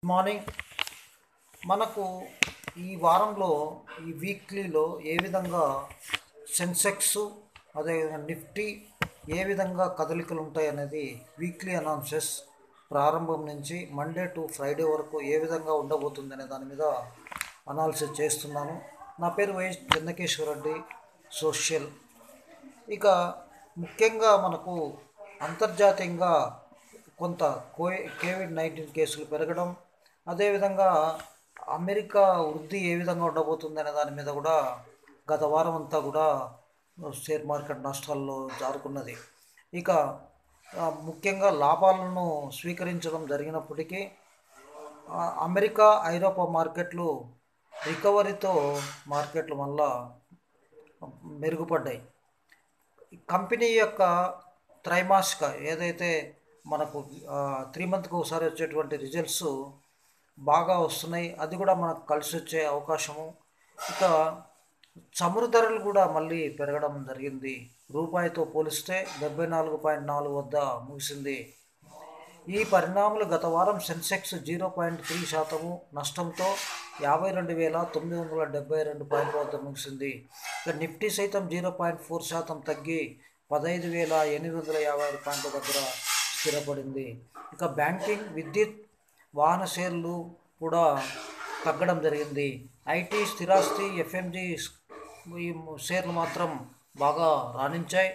morning మనకు ఈ వారంలో ఈ వీక్లీలో ఏ విధంగా సెన్సెక్స్ అదేవిధంగా నిఫ్టీ ఏ విధంగా కదలికలు ఉంటాయి అనేది వీక్లీ అనాలిసిస్ ప్రారంభం నుంచి మండే టు ఫ్రైడే వరకు ఏ విధంగా ఉండబోతుంది అనే దాని మీద అనాలిసిస్ చేస్తున్నాను నా పేరు వైఎస్ చెన్నకేశ్వర రెడ్డి సోషల్ ఇక ముఖ్యంగా మనకు అంతర్జాతీయంగా కొంత కోవి కోవిడ్ నైన్టీన్ కేసులు పెరగడం అదేవిధంగా అమెరికా వృద్ధి ఏ విధంగా ఉండబోతుంది అనే దాని మీద కూడా గత వారం అంతా కూడా షేర్ మార్కెట్ నష్టాల్లో జారుకున్నది ఇక ఆ, ముఖ్యంగా లాభాలను స్వీకరించడం జరిగినప్పటికీ ఆ, అమెరికా ఐరోపా మార్కెట్లు రికవరీతో మార్కెట్లు మళ్ళా మెరుగుపడ్డాయి కంపెనీ యొక్క త్రైమాసిక ఏదైతే మనకు త్రీ మంత్కి ఒకసారి వచ్చేటువంటి రిజల్ట్స్ బాగా వస్తున్నాయి అది కూడా మనకు కలిసి వచ్చే అవకాశము ఇక చమురు ధరలు కూడా మళ్ళీ పెరగడం జరిగింది రూపాయితో పోలిస్తే డెబ్బై నాలుగు పాయింట్ నాలుగు వద్ద ముగిసింది ఈ పరిణామాలు గత వారం సెన్సెక్స్ జీరో పాయింట్ త్రీ శాతము నష్టంతో యాభై రెండు వేల తొమ్మిది వందల డెబ్బై రెండు పాయింట్ల వద్ద ముగిసింది ఇక నిఫ్టీ సైతం జీరో పాయింట్ ఫోర్ శాతం తగ్గి పదహైదు వేల ఎనిమిది వందల యాభై ఆరు పాయింట్ల దగ్గర స్థిరపడింది ఇక బ్యాంకింగ్ విద్యుత్ వాహన షేర్లు కూడా తగ్గడం జరిగింది ఐటీ స్థిరాస్తి ఎఫ్ఎంజి ఈ షేర్లు మాత్రం బాగా రాణించాయి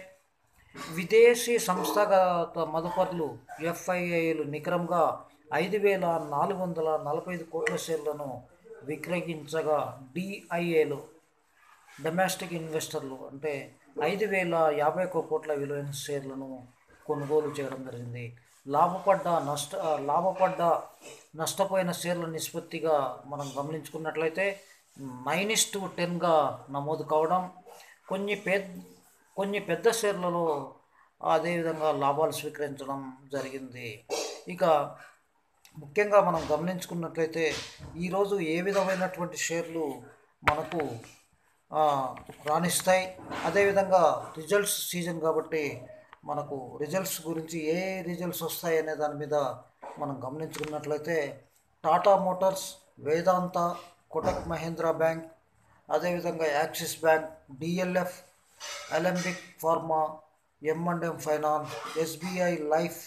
విదేశీ సంస్థాగత మదుపర్లు ఎఫ్ఐఐలు నికరంగా ఐదు వేల నాలుగు వందల నలభై ఐదు కోట్ల షేర్లను విక్రయించగా డిఐఏలు డొమెస్టిక్ ఇన్వెస్టర్లు అంటే ఐదు వేల యాభై ఒక్క కోట్ల విలువైన షేర్లను కొనుగోలు చేయడం జరిగింది లాభపడ్డ నష్ట లాభపడ్డ నష్టపోయిన షేర్ల నిష్పత్తిగా మనం గమనించుకున్నట్లయితే నైన్ ఇస్ టు టెన్గా నమోదు కావడం కొన్ని పెద్ద కొన్ని పెద్ద షేర్లలో అదేవిధంగా లాభాలు స్వీకరించడం జరిగింది ఇక ముఖ్యంగా మనం గమనించుకున్నట్లయితే ఈరోజు ఏ విధమైనటువంటి షేర్లు మనకు ఆ, రాణిస్తాయి అదేవిధంగా రిజల్ట్స్ సీజన్ కాబట్టి మనకు రిజల్ట్స్ గురించి ఏ రిజల్ట్స్ వస్తాయి అనే దాని మీద మనం గమనించుకున్నట్లయితే టాటా మోటార్స్ వేదాంత కోటక్ మహేంద్ర బ్యాంక్ అదేవిధంగా Axis bank DLF Alembic pharma M and M finance SBI life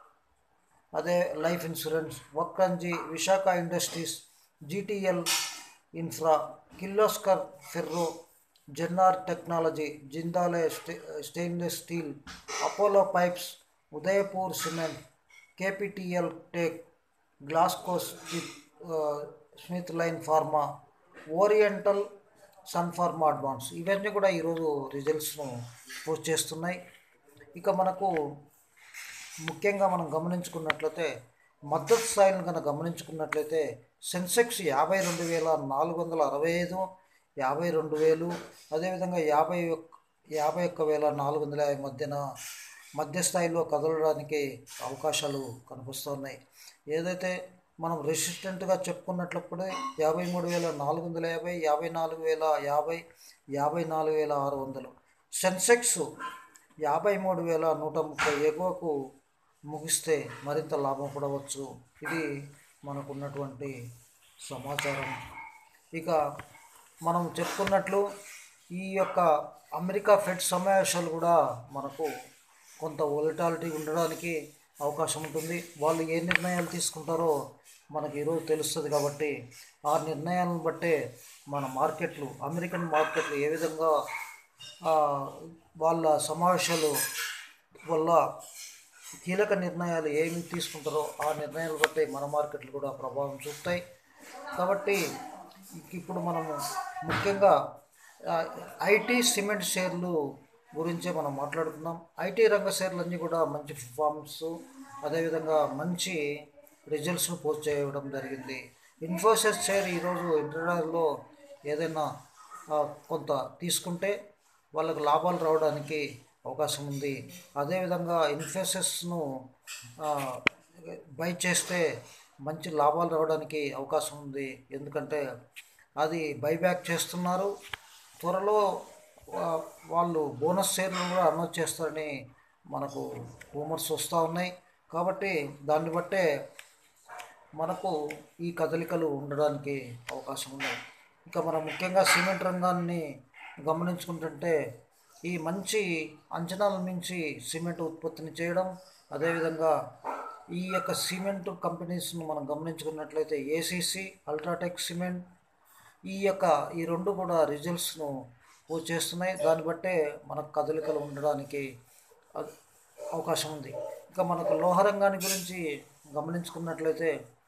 అదే life insurance Vakrangee Visaka industries GTL infra Kirloskar ferro జెన్నార్ టెక్నాలజీ జిందాలే stay stainless steel Apollo pipes Udaipur cement KPTL tech Glaxo Smith uh, Smith Kline pharma oriental Sun Pharma advance ఇవన్నీ కూడా ఈరోజు రిజల్ట్స్ను post చేస్తున్నాయి ఇక మనకు ముఖ్యంగా మనం గమనించుకున్నట్లయితే మద్దతు స్థాయిని కనుక గమనించుకున్నట్లయితే సెన్సెక్స్ యాభై రెండు వేల నాలుగు వందల అరవై ఐదు యాభై రెండు వేలు అదేవిధంగా యాభై ఒక్క యాభై ఒక్క వేల నాలుగు వందల యాభై మధ్యన మధ్య స్థాయిలో కదలడానికి అవకాశాలు కనిపిస్తున్నాయి ఏదైతే మనం రెసిస్టెంట్గా చెప్పుకున్నట్లప్పుడే యాభై మూడు వేల నాలుగు వందల యాభై యాభై నాలుగు వేల యాభై యాభై నాలుగు వేల ఆరు వందలు సెన్సెక్స్ యాభై మూడు వేల నూట ముప్పై ఎగువకు ముగిస్తే మరింత లాభం పడవచ్చు ఇది మనకున్నటువంటి సమాచారం ఇక మనం చెప్పుకున్నట్లు ఈ యొక్క అమెరికా ఫెడ్ సమావేశాలు కూడా మనకు కొంత వొలటాలిటీ ఉండడానికి అవకాశం ఉంటుంది వాళ్ళు ఏ నిర్ణయాలు తీసుకుంటారో మనకి ఈరోజు తెలుస్తుంది కాబట్టి ఆ నిర్ణయాలను బట్టే మన మార్కెట్లు అమెరికన్ మార్కెట్లు ఏ విధంగా ఆ, వాళ్ళ సమావేశాలు వల్ల కీలక నిర్ణయాలు ఏమి తీసుకుంటారో ఆ నిర్ణయాలు బట్టి మన మార్కెట్లు కూడా ప్రభావం చూపుతాయి కాబట్టి ఇప్పుడు మనము ముఖ్యంగా ఆ, ఐటీ సిమెంట్ షేర్లు గురించే మనం మాట్లాడుతున్నాం ఐటీ రంగ షేర్లన్నీ కూడా మంచి పర్ఫార్మెన్స్ అదేవిధంగా మంచి రిజల్ట్స్ను పోస్ట్ చేయడం జరిగింది ఇన్ఫోసిస్ షేర్ ఈరోజు ఇంటర్నల్లో ఏదైనా ఆ, కొంత తీసుకుంటే వాళ్ళకు లాభాలు రావడానికి అవకాశం ఉంది అదేవిధంగా ఇన్ఫోసిస్ను బై చేస్తే మంచి లాభాలు రావడానికి అవకాశం ఉంది ఎందుకంటే అది బైబ్యాక్ చేస్తున్నారు త్వరలో ఆ, వాళ్ళు బోనస్ షేర్లు కూడా అనౌన్స్ చేస్తారని మనకు రూమర్స్ వస్తూ ఉన్నాయి కాబట్టి దాన్ని బట్టే మనకు ఈ కదలికలు ఉండడానికి అవకాశం ఉంది ఇక మనం ముఖ్యంగా సిమెంట్ రంగాన్ని గమనించుకుంటుంటే ఈ మంచి అంచనాల మించి సిమెంట్ ఉత్పత్తిని చేయడం అదేవిధంగా ఈ యొక్క సిమెంట్ కంపెనీస్ను మనం గమనించుకున్నట్లయితే ఏసీసీ అల్ట్రాటెక్ సిమెంట్ ఈ యొక్క ఈ రెండు కూడా రిజల్ట్స్ను పోస్ట్ చేస్తున్నాయి దాన్ని బట్టే మనకు కదలికలు ఉండడానికి అ- అవకాశం ఉంది ఇంకా మనకు లోహ రంగాన్ని గురించి గమనించుకున్నట్లయితే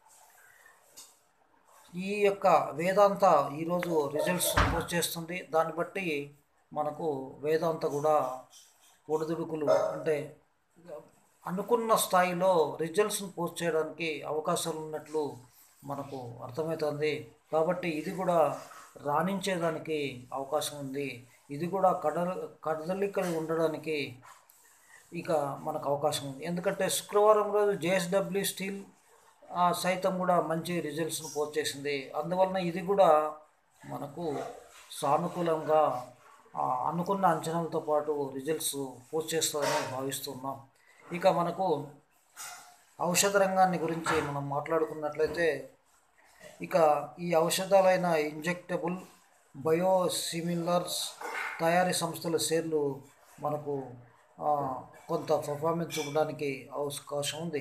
ఈ యొక్క వేదాంత ఈరోజు రిజల్ట్స్ పోస్ట్ చేస్తుంది దాన్ని బట్టి మనకు వేదాంత కూడా ఒడిదుడుకులు అంటే అనుకున్న స్థాయిలో రిజల్ట్స్ని పోస్ట్ చేయడానికి అవకాశాలు ఉన్నట్లు మనకు అర్థమవుతుంది కాబట్టి ఇది కూడా రాణించేదానికి అవకాశం ఉంది ఇది కూడా కడల కదలికలు ఉండడానికి ఇక మనకు అవకాశం ఉంది ఎందుకంటే శుక్రవారం రోజు జేఎస్డబ్ల్యూ స్టీల్ ఆ, సైతం కూడా మంచి రిజల్ట్స్ను పోస్ట్ చేసింది అందువలన ఇది కూడా మనకు సానుకూలంగా ఆ, అనుకున్న అంచనాలతో పాటు రిజల్ట్స్ పోస్ట్ చేస్తుందని భావిస్తున్నాం ఇక మనకు ఔషధ రంగాన్ని గురించి మనం మాట్లాడుకున్నట్లయితే ఇక ఈ ఔషధాలైన ఇంజెక్టబుల్ బయోసిమిలర్స్ తయారీ సంస్థల షేర్లు మనకు ఆ, కొంత పర్ఫార్మెన్స్ చూపడానికి అవకాశం ఉంది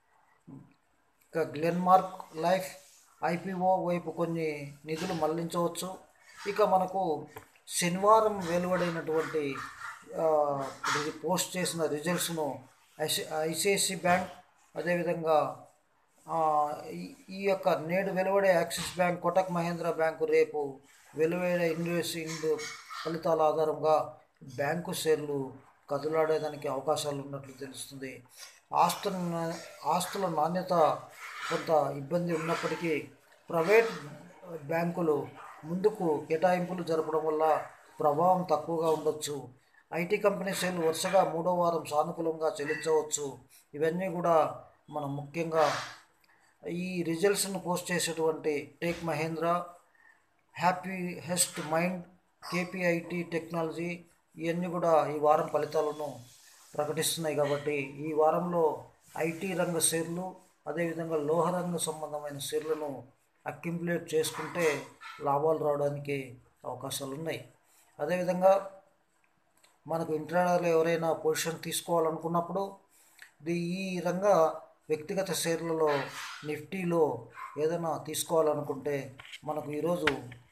ఇక గ్లెన్మార్క్ లైఫ్ ఐపీఓ వైపు కొన్ని నిధులు మళ్లించవచ్చు ఇక మనకు శనివారం వెలువడినటువంటి ఆ, ఇది పోస్ట్ చేసిన రిజల్ట్స్ను ఐసి ఐసిఐసి బ్యాంక్ అదేవిధంగా ఆ, ఈ- ఈ యొక్క నేడు వెలువడే Axis bank Kotak Mahindra bank రేపు వెలువడే ఇన్వెస్టింగ్ ఫలితాల ఆధారంగా బ్యాంకు షేర్లు కదులాడేదానికి అవకాశాలు ఉన్నట్లు తెలుస్తుంది ఆస్తుల నా- ఆస్తుల నాణ్యత కొంత ఇబ్బంది ఉన్నప్పటికీ ప్రైవేట్ బ్యాంకులు ముందుకు కేటాయింపులు జరపడం వల్ల ప్రభావం తక్కువగా ఉండొచ్చు ఐటీ కంపెనీ షేర్లు వరుసగా మూడో వారం సానుకూలంగా చెల్లించవచ్చు ఇవన్నీ కూడా మనం ముఖ్యంగా ఈ రిజల్ట్స్ను పోస్ట్ చేసేటువంటి tech Mahindra happiest mind KPIT technology ఇవన్నీ కూడా ఈ వారం ఫలితాలను ప్రకటిస్తున్నాయి కాబట్టి ఈ వారంలో ఐటీ రంగ షేర్లు అదేవిధంగా లోహ రంగ సంబంధమైన షేర్లను అక్యుములేట్ చేసుకుంటే లాభాలు రావడానికి అవకాశాలు ఉన్నాయి అదేవిధంగా మనకు ఇంట్రాడేలో ఎవరైనా పొజిషన్ తీసుకోవాలనుకున్నప్పుడు ది ఈ రంగ వ్యక్తిగత షేర్లలో నిఫ్టీలో ఏదైనా తీసుకోవాలనుకుంటే మనకు ఈరోజు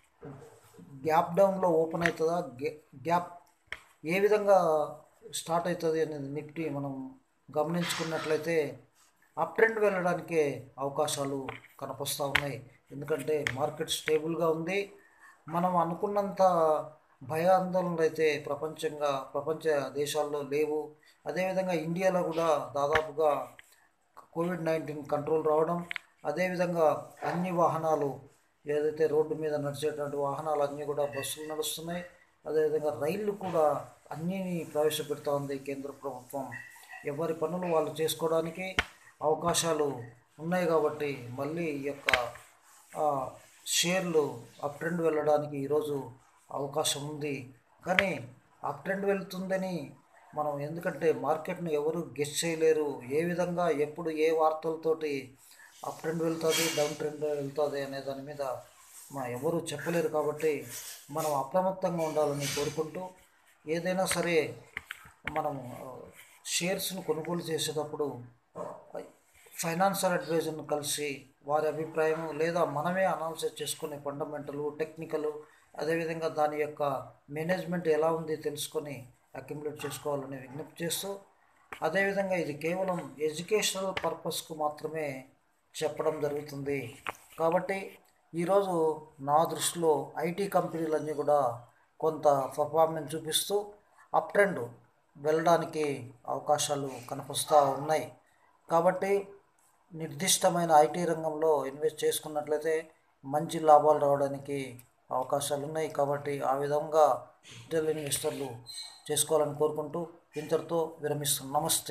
గ్యాప్ డౌన్లో ఓపెన్ అవుతుందా గ్యా- గ్యాప్ ఏ విధంగా స్టార్ట్ అవుతుంది అనేది నిఫ్టీ మనం గమనించుకున్నట్లయితే అప్ ట్రెండ్ వెళ్ళడానికే అవకాశాలు కనపస్తూ ఉన్నాయి ఎందుకంటే మార్కెట్ స్టేబుల్గా ఉంది మనం అనుకున్నంత భయాందోళనలు అయితే ప్రపంచంగా ప్రపంచ దేశాల్లో లేవు అదేవిధంగా ఇండియాలో కూడా దాదాపుగా కోవిడ్ నైన్టీన్ కంట్రోల్ రావడం అదేవిధంగా అన్ని వాహనాలు ఏదైతే రోడ్డు మీద నడిచేటువంటి వాహనాలు అన్నీ కూడా బస్సులు నడుస్తున్నాయి అదేవిధంగా రైళ్ళు కూడా అన్నీని ప్రవేశపెడుతూ ఉంది కేంద్ర ప్రభుత్వం ఎవరి పనులు వాళ్ళు చేసుకోవడానికి అవకాశాలు ఉన్నాయి కాబట్టి మళ్ళీ ఈ యొక్క ఆ, షేర్లు అప్ ట్రెండ్ వెళ్ళడానికి ఈరోజు అవకాశం ఉంది కానీ అప్ ట్రెండ్ వెళ్తుందని మనం ఎందుకంటే మార్కెట్ను ఎవరు గెస్ చేయలేరు ఏ విధంగా ఎప్పుడు ఏ వార్తలతోటి అప్ ట్రెండ్ వెళ్తుంది డౌన్ ట్రెండ్ వెళ్తుంది అనే దాని మీద మా ఎవరు చెప్పలేరు కాబట్టి మనం అప్రమత్తంగా ఉండాలని కోరుకుంటూ ఏదైనా సరే మనం ఆ, షేర్స్ను కొనుగోలు చేసేటప్పుడు ఫైనాన్షియల్ అడ్వైజర్ను కలిసి వారి అభిప్రాయం లేదా మనమే అనాలిసిస్ చేసుకునే ఫండమెంటల్ టెక్నికల్ అదేవిధంగా దాని యొక్క మేనేజ్మెంట్ ఎలా ఉంది తెలుసుకొని అక్యుములేట్ చేసుకోవాలని విజ్ఞప్తి చేస్తూ అదేవిధంగా ఇది కేవలం ఎడ్యుకేషనల్ పర్పస్కు మాత్రమే చెప్పడం జరుగుతుంది కాబట్టి ఈరోజు నా దృష్టిలో ఐటీ కంపెనీలన్నీ కూడా కొంత పర్ఫార్మెన్స్ చూపిస్తూ అప్ ట్రెండ్ వెళ్ళడానికి అవకాశాలు కనిపిస్తూ ఉన్నాయి కాబట్టి నిర్దిష్టమైన ఐటీ రంగంలో ఇన్వెస్ట్ చేసుకున్నట్లయితే మంచి లాభాలు రావడానికి అవకాశాలు ఉన్నాయి కాబట్టి ఆ విధంగా రిటైల్ ఇన్వెస్టర్లు చేసుకోవాలని కోరుకుంటూ ఇంతటితో విరమిస్తున్నాం నమస్తే